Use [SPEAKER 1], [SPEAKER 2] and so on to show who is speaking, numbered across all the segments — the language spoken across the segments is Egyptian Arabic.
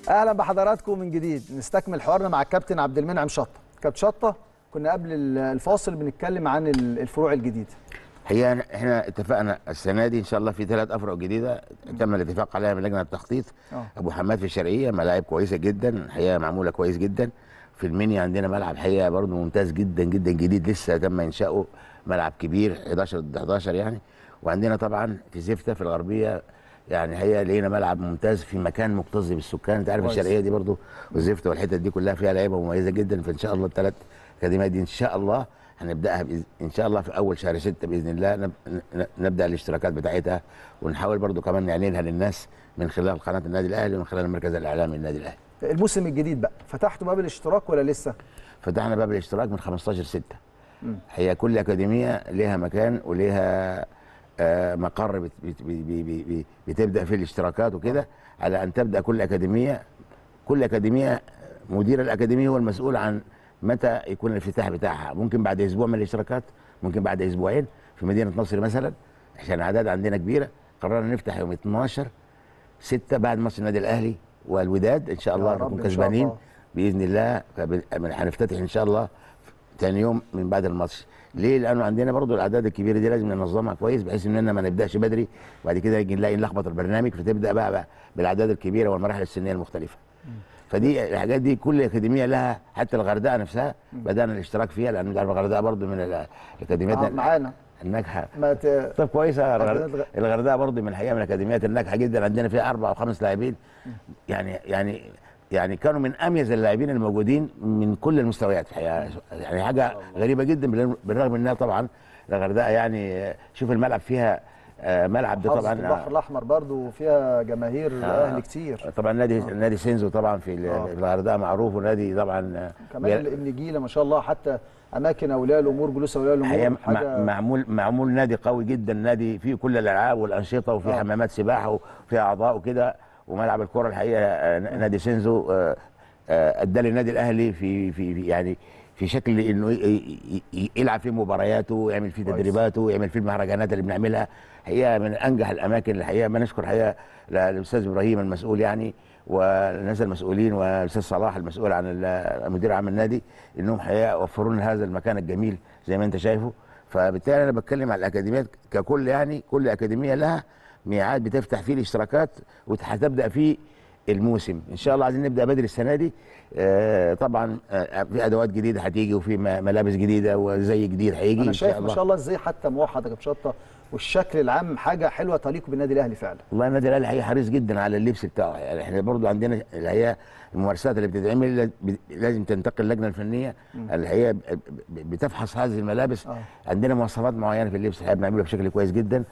[SPEAKER 1] اهلا بحضراتكم من جديد نستكمل حوارنا مع الكابتن عبد المنعم شطه كابتن شطه كنا قبل الفاصل بنتكلم عن الفروع الجديده
[SPEAKER 2] هي احنا اتفقنا السنه دي ان شاء الله في ثلاث افرع جديده تم الاتفاق عليها من لجنه التخطيط
[SPEAKER 1] اه
[SPEAKER 2] ابو حماد في الشرقيه ملاعب كويسه جدا الحقيقه معموله كويس جدا في المنيا عندنا ملعب حقيقه برضه ممتاز جدا جدا جديد لسه تم انشاؤه ملعب كبير 11 ضد 11 يعني وعندنا طبعا في زفته في الغربيه يعني هي لقينا ملعب ممتاز في مكان مكتظ بالسكان انت عارف
[SPEAKER 1] كويس.
[SPEAKER 2] الشرقيه دي برضه والزفته والحتت دي كلها فيها لعيبه مميزه جدا فان شاء الله الثلاث اكاديميات دي ان شاء الله هنبداها بإذن ان شاء الله في اول شهر 6 باذن الله نب... ن- نبدا الاشتراكات بتاعتها ونحاول برضو كمان نعلنها للناس من خلال قناه النادي الاهلي ومن خلال المركز الاعلامي للنادي الاهلي
[SPEAKER 1] الموسم الجديد بقى فتحتوا باب الاشتراك ولا لسه
[SPEAKER 2] فتحنا باب الاشتراك من 15 6
[SPEAKER 1] مم.
[SPEAKER 2] هي كل اكاديميه ليها مكان وليها آه، مقر بت بت بي بي بي بي بتبدا فيه الاشتراكات وكده على ان تبدا كل اكاديميه كل اكاديميه مدير الاكاديميه هو المسؤول عن متى يكون الافتتاح بتاعها ممكن بعد اسبوع من الاشتراكات ممكن بعد اسبوعين في مدينه نصر مثلا عشان الاعداد عندنا كبيره قررنا نفتح يوم 12 6 بعد ماتش النادي الاهلي والوداد ان شاء الله
[SPEAKER 1] يا رب
[SPEAKER 2] نكون
[SPEAKER 1] إن شاء
[SPEAKER 2] كسبانين
[SPEAKER 1] الله.
[SPEAKER 2] باذن الله فب- هنفتتح ان شاء الله تاني يوم من بعد الماتش ليه لانه عندنا برضو الاعداد الكبيره دي لازم ننظمها كويس بحيث اننا ما نبداش بدري وبعد كده يجي نلاقي نلخبط البرنامج فتبدا بقى, بقى بالاعداد الكبيره والمراحل السنيه المختلفه فدي الحاجات دي كل اكاديميه لها حتى الغردقه نفسها بدانا الاشتراك فيها لان تعرف الغردقه برضو من ال- الاكاديميات
[SPEAKER 1] آه، معانا
[SPEAKER 2] الناجحه
[SPEAKER 1] ما ت...
[SPEAKER 2] طب كويسه
[SPEAKER 1] أكاديميات
[SPEAKER 2] الغر-
[SPEAKER 1] غ-
[SPEAKER 2] الغردقه برضه من الحقيقه من الاكاديميات الناجحه جدا عندنا فيها اربع او خمس لاعبين يعني يعني يعني كانوا من اميز اللاعبين الموجودين من كل المستويات الحقيقه يعني حاجه غريبه جدا بالرغم- بالرغم انها طبعا الغردقه يعني شوف الملعب فيها آه، ملعب ده
[SPEAKER 1] محافظة
[SPEAKER 2] طبعا
[SPEAKER 1] البحر الاحمر برضو فيها جماهير
[SPEAKER 2] آه.
[SPEAKER 1] اهلي كتير
[SPEAKER 2] طبعا نادي نادي سينزو طبعا في ال-
[SPEAKER 1] آه.
[SPEAKER 2] في الغردقه معروف ونادي طبعا آه،
[SPEAKER 1] كمان
[SPEAKER 2] بي-
[SPEAKER 1] ابن جيله ما شاء الله حتى اماكن اولياء الامور جلوس اولياء
[SPEAKER 2] الحقيقه
[SPEAKER 1] الامور
[SPEAKER 2] مع-
[SPEAKER 1] حاجه
[SPEAKER 2] معمول معمول نادي قوي جدا نادي فيه كل الالعاب والانشطه وفيه
[SPEAKER 1] آه.
[SPEAKER 2] حمامات سباحه وفيه اعضاء وكده وملعب الكره الحقيقه آه، نادي سينزو آه، آه، ادى للنادي الاهلي في في في- يعني في شكل انه ي- ي- ي- يلعب فيه مبارياته ويعمل فيه
[SPEAKER 1] كويس.
[SPEAKER 2] تدريباته ويعمل فيه المهرجانات اللي بنعملها هي من انجح الاماكن الحقيقه ما نشكر الحقيقه للاستاذ ابراهيم المسؤول يعني والناس المسؤولين والاستاذ صلاح المسؤول عن ال- مدير عام النادي انهم حقيقه وفروا لنا هذا المكان الجميل زي ما انت شايفه فبالتالي انا بتكلم على الاكاديميات ككل يعني كل اكاديميه لها ميعاد بتفتح فيه الاشتراكات وهتبدا فيه الموسم ان شاء الله عايزين نبدا بدري السنه دي آه طبعا آه في ادوات جديده هتيجي وفي م- ملابس جديده وزي جديد هيجي
[SPEAKER 1] انا
[SPEAKER 2] ان
[SPEAKER 1] شايف
[SPEAKER 2] شاء
[SPEAKER 1] ما
[SPEAKER 2] الله
[SPEAKER 1] شاء الله ازاي حتى موحد يا كابتن شطه والشكل العام حاجه حلوه تليق بالنادي الاهلي فعلا
[SPEAKER 2] والله النادي الاهلي حقيقي حريص جدا على اللبس بتاعه يعني احنا برضو عندنا اللي هي الممارسات اللي بتتعمل لا- ب- لازم تنتقل اللجنه الفنيه اللي هي ب- ب- بتفحص هذه الملابس
[SPEAKER 1] آه.
[SPEAKER 2] عندنا مواصفات معينه في اللبس الحقيقه بنعمله بشكل كويس جدا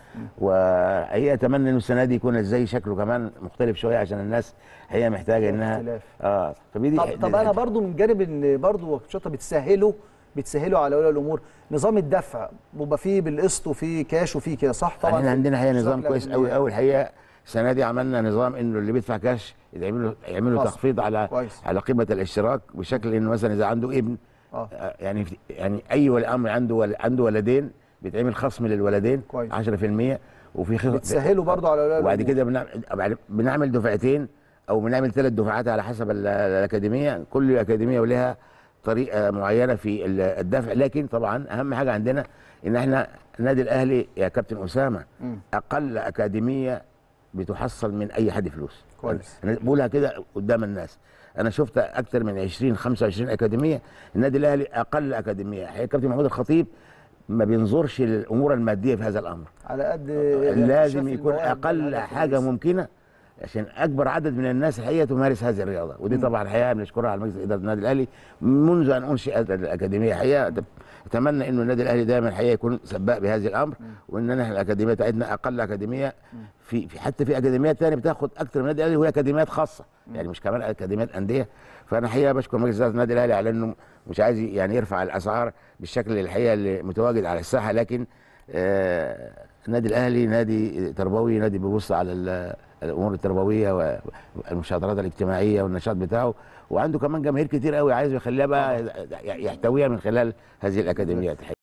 [SPEAKER 2] وهي اتمنى انه السنه دي يكون ازاي شكله كمان مختلف شويه عشان الناس هي محتاجه انها
[SPEAKER 1] اختلاف.
[SPEAKER 2] اه فدي
[SPEAKER 1] طب, طب انا برضو من جانب ان برضو كابتن شطه بتسهلوا بتسهلوا على اولياء الامور نظام الدفع بيبقى فيه بالقسط وفيه كاش وفيه كده صح طبعا
[SPEAKER 2] احنا عندنا هي نظام
[SPEAKER 1] اشتراك
[SPEAKER 2] كويس قوي
[SPEAKER 1] الأكاديمية.
[SPEAKER 2] قوي الحقيقه السنه دي عملنا نظام انه اللي بيدفع كاش يعمل له يعمل له
[SPEAKER 1] خاص.
[SPEAKER 2] تخفيض على
[SPEAKER 1] كويس.
[SPEAKER 2] على قيمه الاشتراك بشكل انه مثلا اذا عنده ابن
[SPEAKER 1] اه
[SPEAKER 2] آه، يعني يعني اي ولي امر عنده ول عنده ولدين بيتعمل خصم للولدين
[SPEAKER 1] كويس.
[SPEAKER 2] 10% وفي خصم
[SPEAKER 1] بتسهلوا برضو على اولياء
[SPEAKER 2] وبعد
[SPEAKER 1] الأمور.
[SPEAKER 2] كده بنعمل بنعمل دفعتين او بنعمل ثلاث دفعات على حسب ال- الاكاديميه كل اكاديميه ولها طريقه معينه في ال- الدفع لكن طبعا اهم حاجه عندنا ان احنا النادي الاهلي يا كابتن اسامه
[SPEAKER 1] مم.
[SPEAKER 2] اقل اكاديميه بتحصل من اي حد فلوس
[SPEAKER 1] كويس.
[SPEAKER 2] انا بقولها كده قدام الناس انا شفت اكتر من 20 25 اكاديميه النادي الاهلي اقل اكاديميه الحقيقه كابتن محمود الخطيب ما بينظرش للامور الماديه في هذا الامر
[SPEAKER 1] على قد
[SPEAKER 2] لازم
[SPEAKER 1] شاف
[SPEAKER 2] يكون
[SPEAKER 1] المواهب
[SPEAKER 2] اقل
[SPEAKER 1] والهدف
[SPEAKER 2] حاجه
[SPEAKER 1] الرئيسي.
[SPEAKER 2] ممكنه عشان اكبر عدد من الناس الحقيقه تمارس هذه الرياضه ودي طبعا الحقيقه بنشكرها على مجلس اداره النادي الاهلي منذ ان انشئت الاكاديميه الحقيقه اتمنى انه النادي الاهلي دايما الحقيقه يكون سباق بهذه الامر وان احنا الاكاديميه بتاعتنا اقل اكاديميه في, في حتى في اكاديميات ثانيه بتاخد اكثر من النادي الاهلي وهي اكاديميات خاصه يعني مش كمان اكاديميات انديه فانا الحقيقه بشكر مجلس اداره النادي الاهلي على انه مش عايز يعني يرفع الاسعار بالشكل الحقيقه اللي متواجد على الساحه لكن آه النادي الاهلي نادي تربوي نادي بيبص على ال- الامور التربويه والمشاطرات الاجتماعيه والنشاط بتاعه وعنده كمان جماهير كتير قوي عايز يخليها بقى يحتويها من خلال هذه الاكاديميات